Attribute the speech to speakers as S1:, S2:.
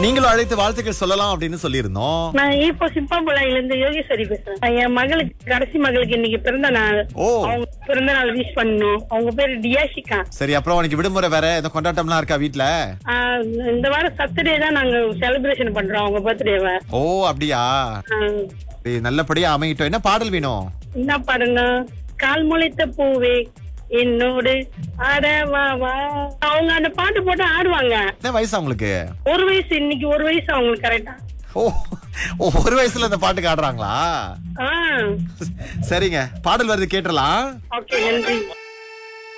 S1: நீங்களும் அழைத்து வாழ்த்துக்கள் சொல்லலாம் அப்படின்னு சொல்லியிருந்தோம்
S2: நான் இப்போ சிப்பாம்புலாயில இருந்து யோகேஸ்வரி பேசுறேன் என் மகளுக்கு கடைசி மகளுக்கு இன்னைக்கு பிறந்த நாள்
S1: ஓ.
S2: அவங்க பிறந்த நாள் விஷ் பண்ணணும் அவங்க பேரு டியாஷிகா
S1: சரி அப்புறம் உனக்கு விடுமுறை வேற எந்த கொண்டாட்டம்லாம் இருக்கா வீட்ல
S2: ஆஹ் இந்த வாரம் சட்டர்டே தான் நாங்க செலிப்ரேஷன் பண்றோம் அவங்க பர்த்டேவை
S1: ஓ அப்படியா சரி, நல்லபடியா அமையிட்டோம் என்ன பாடல் வேணும்
S2: என்ன பாருங்க கால் முளைத்த பூவே என்னோடு ஆட வா வா அவங்க அந்த பாட்டு போட்டு ஆடுவாங்க
S1: என்ன வயசு அவங்களுக்கு
S2: ஒரு வயசு இன்னைக்கு ஒரு வயசு அவங்களுக்கு கரெக்டா
S1: ஓ ஓ, ஒரு வயசுல இந்த பாட்டுக்கு ஆடுறாங்களா
S2: ஆஹ்
S1: சரிங்க பாடல் வருது கேட்டுறலாம்
S2: ஓகே நன்றி